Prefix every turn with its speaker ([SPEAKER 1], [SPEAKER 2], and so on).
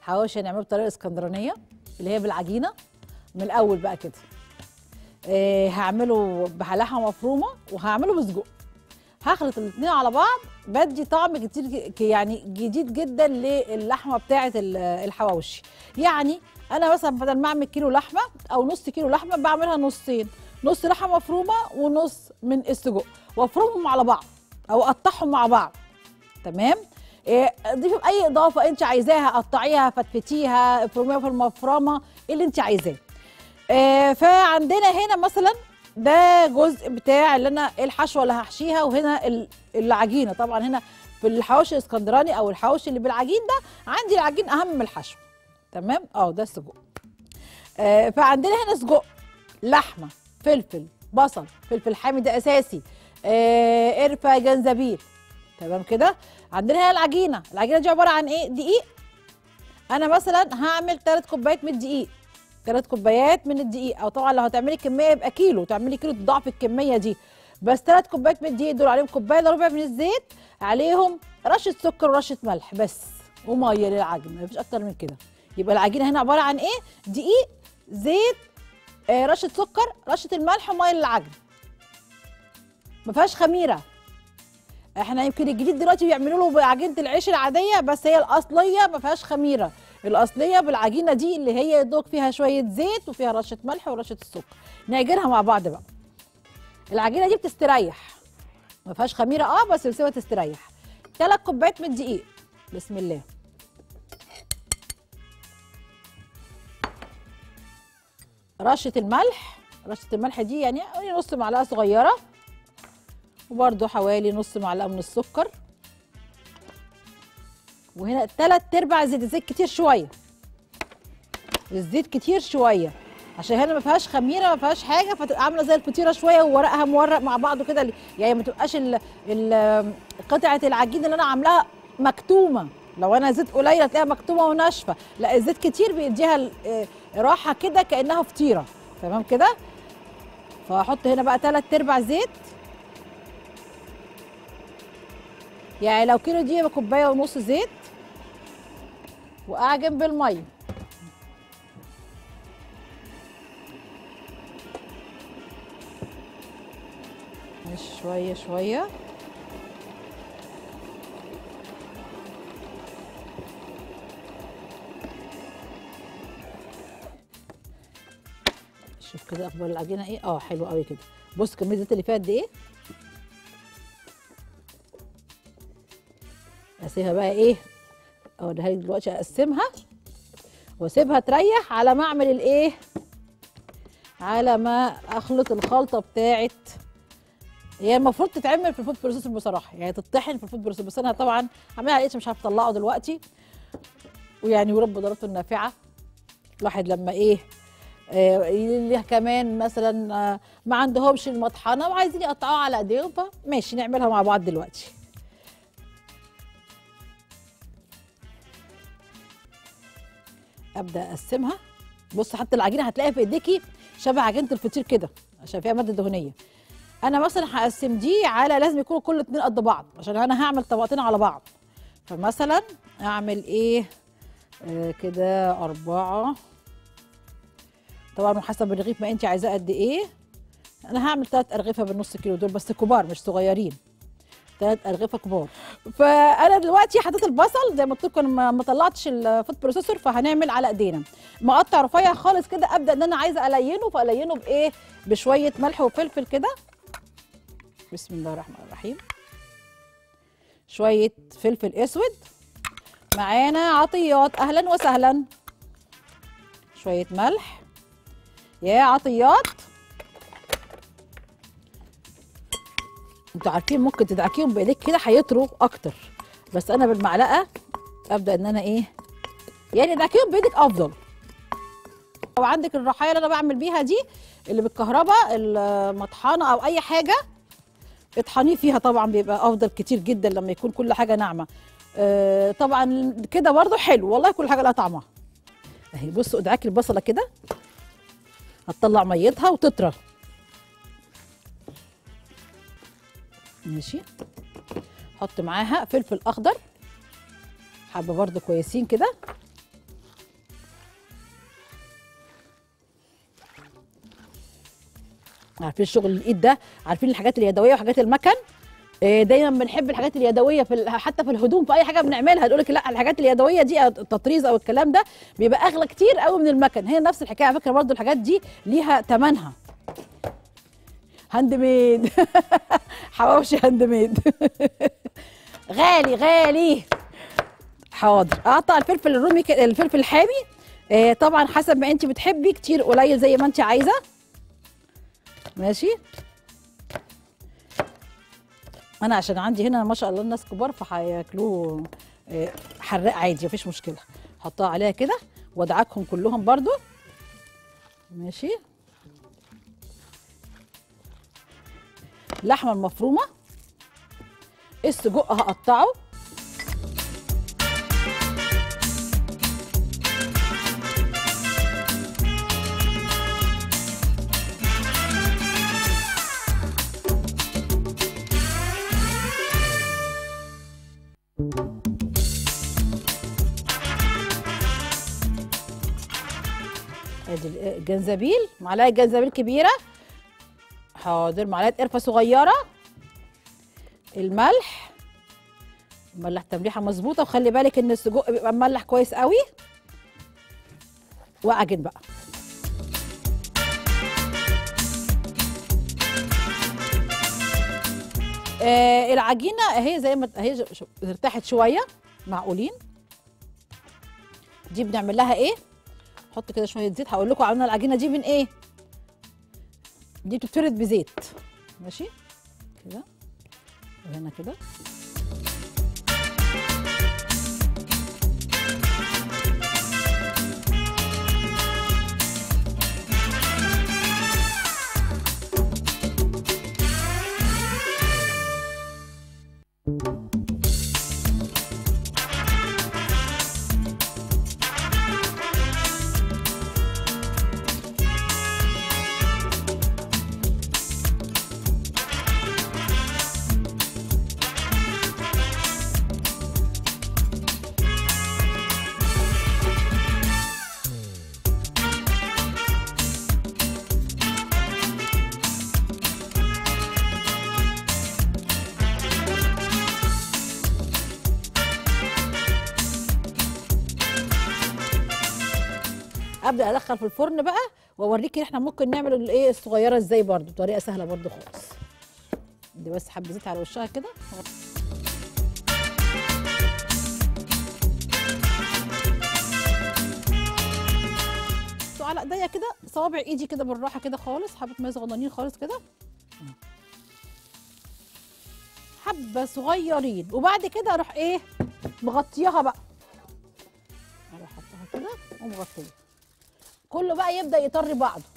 [SPEAKER 1] حواوشي هنعمله بطريقه اسكندرانيه اللي هي بالعجينه من الاول بقى كده آه هعمله بلحمه مفرومه وهعمله بسجق هخلط الاثنين على بعض بدي طعم كتير ك- يعني جديد جدا للحمه بتاعه ال- الحواوشي يعني انا مثلا بدل ما اعمل كيلو لحمه او نص كيلو لحمه بعملها نصين نص لحمه مفرومه ونص من السجق وافرمهم على بعض او اقطعهم مع بعض تمام إيه، ضيفي اي اضافه انت عايزاها قطعيها فتفتيها افرميها في المفرمه اللي انت عايزاه آه، فعندنا هنا مثلا ده جزء بتاع اللي انا الحشوه اللي هحشيها وهنا ال- العجينه طبعا هنا في الحواوشي الاسكندراني او الحواوشي اللي بالعجين ده عندي العجين اهم من الحشو تمام اه ده السجق آه، فعندنا هنا سجق لحمه فلفل بصل فلفل حامي ده اساسي آه، قرفه جنزبيل تمام كده عندنا هنا العجينه العجينه دي عباره عن ايه دقيق انا مثلا هعمل 3 كوبايات من الدقيق ثلاث كوبايات من الدقيق او طبعا لو هتعملي كميه يبقى كيلو تعملي كيلو تضاعفي الكميه دي بس ثلاث كوبايات من الدقيق دول عليهم كوبايه الا ربع من الزيت عليهم رشه سكر ورشه ملح بس وميه للعجن مفيش اكتر من كده يبقى العجينه هنا عباره عن ايه دقيق زيت آه رشه سكر رشه الملح وميه للعجن ما فيهاش خميره احنا يمكن الجديد دلوقتي بيعملوا له بعجينه العيش العاديه بس هي الاصليه ما فيهاش خميره الاصليه بالعجينه دي اللي هي يدوق فيها شويه زيت وفيها رشه ملح ورشه السكر نعجنها مع بعض بقى العجينه دي بتستريح ما فيهاش خميره اه بس بسيبها تستريح ثلاث كوبايات من الدقيق بسم الله رشه الملح رشه الملح دي يعني قولي نص معلقه صغيره وبرده حوالي نص معلقه من السكر وهنا تلات ارباع زيت الزيت كتير شويه الزيت كتير شويه عشان هنا ما فيهاش خميره ما فيهاش حاجه فتبقى عامله زي الفطيره شويه وورقها مورق مع بعضه كده يعني ما تبقاش ال- ال- قطعه العجين اللي انا عاملاها مكتومه لو انا زيت قليل هتلاقيها مكتومه وناشفه لا الزيت كتير بيديها ال- آه، راحه كده كانها فطيره تمام كده فهحط هنا بقى تلات ارباع زيت يعني لو كيلو دي يبقى كوبايه ونص زيت واعجن بالميه مش شويه شويه شوف كده اخبار العجينه ايه اه حلو قوي كده بص كميه الزيت اللي فيها قد ايه اسيبها بقى ايه اوريها لك دلوقتي اقسمها واسيبها تريح على ما اعمل الايه على ما اخلط الخلطه بتاعت هي المفروض تتعمل في الفود بروسيسور بصراحه يعني تطحن في الفود بروسيسور بس انا طبعا هعملها على مش عارفه اطلعه دلوقتي ويعني ورب ضرورته النافعه الواحد لما ايه آه، اللي كمان مثلا آه، ما عندهمش المطحنه وعايزين يقطعوها على ايديهم فماشي نعملها مع بعض دلوقتي ابدا اقسمها بص حتى العجينه هتلاقيها في ايديكي شبه عجينه الفطير كده عشان فيها ماده دهنيه انا مثلا هقسم دي على لازم يكونوا كل اتنين قد بعض عشان انا هعمل طبقتين على بعض فمثلا اعمل ايه آه كده اربعه طبعا وحسب الرغيف ما انت عايزاه قد ايه انا هعمل ثلاث ارغفه بالنص كيلو دول بس كبار مش صغيرين ثلاث ارغفه كبار فانا دلوقتي حطيت البصل زي ما قلت لكم أنا ما ما طلعتش الفود بروسيسور فهنعمل على ايدينا مقطع رفيع خالص كده ابدا ان انا عايزه الينه فالينه بايه بشويه ملح وفلفل كده بسم الله الرحمن الرحيم شويه فلفل اسود معانا عطيات اهلا وسهلا شويه ملح يا عطيات انتوا عارفين ممكن تدعكيهم بايديك كده هيطروا اكتر بس انا بالمعلقه ابدا ان انا ايه يعني ادعكيهم بايدك افضل لو عندك الرحايه اللي انا بعمل بيها دي اللي بالكهرباء المطحنه او اي حاجه اطحنيه فيها طبعا بيبقى افضل كتير جدا لما يكون كل حاجه ناعمه آه طبعا كده برضو حلو والله كل حاجه لها طعمها اهي بصوا ادعكي البصله كده هتطلع ميتها وتطرى ماشي حط معاها فلفل اخضر حبه برضو كويسين كده عارفين الشغل الايد ده عارفين الحاجات اليدويه وحاجات المكن آه، دايما بنحب الحاجات اليدويه في ال- حتى في الهدوم في اي حاجه بنعملها تقول لك لا الحاجات اليدويه دي أو التطريز او الكلام ده بيبقى اغلى كتير قوي من المكن هي نفس الحكايه على فكره برضو الحاجات دي ليها ثمنها هاند ميد حواوشي هاند ميد غالي غالي حاضر اقطع الفلفل الرومي ك- الفلفل الحامي آه طبعا حسب ما انت بتحبي كتير قليل زي ما انت عايزه ماشي انا عشان عندي هنا ما شاء الله الناس كبار فهياكلوه آه، حراق عادي مفيش مشكله حطها عليها كده وادعكهم كلهم برضو ماشي اللحمه المفرومه السجق هقطعه ادي الجنزبيل معلقه جنزبيل كبيره حاضر معلقه قرفه صغيره الملح ملح تمليحه مظبوطه وخلي بالك ان السجق بيبقى مملح كويس قوي واعجن بقى آه العجينه اهي زي ما اهي ش- ارتاحت شويه معقولين دي بنعمل لها ايه نحط كده شويه زيت هقول لكم عملنا العجينه دي من ايه دي بتتفرد بزيت ماشي كده وهنا كده ابدا ادخل في الفرن بقى واوريكي احنا ممكن نعمل الايه الصغيره ازاي برضو بطريقه سهله برضو خالص دي بس حبه زيت على وشها كده على ايديا كده صوابع ايدي كده بالراحه كده خالص حبه ميه صغننين خالص كده حبه صغيرين وبعد كده اروح ايه مغطياها بقى اروح احطها كده ومغطيه كله بقى يبدا يطري بعضه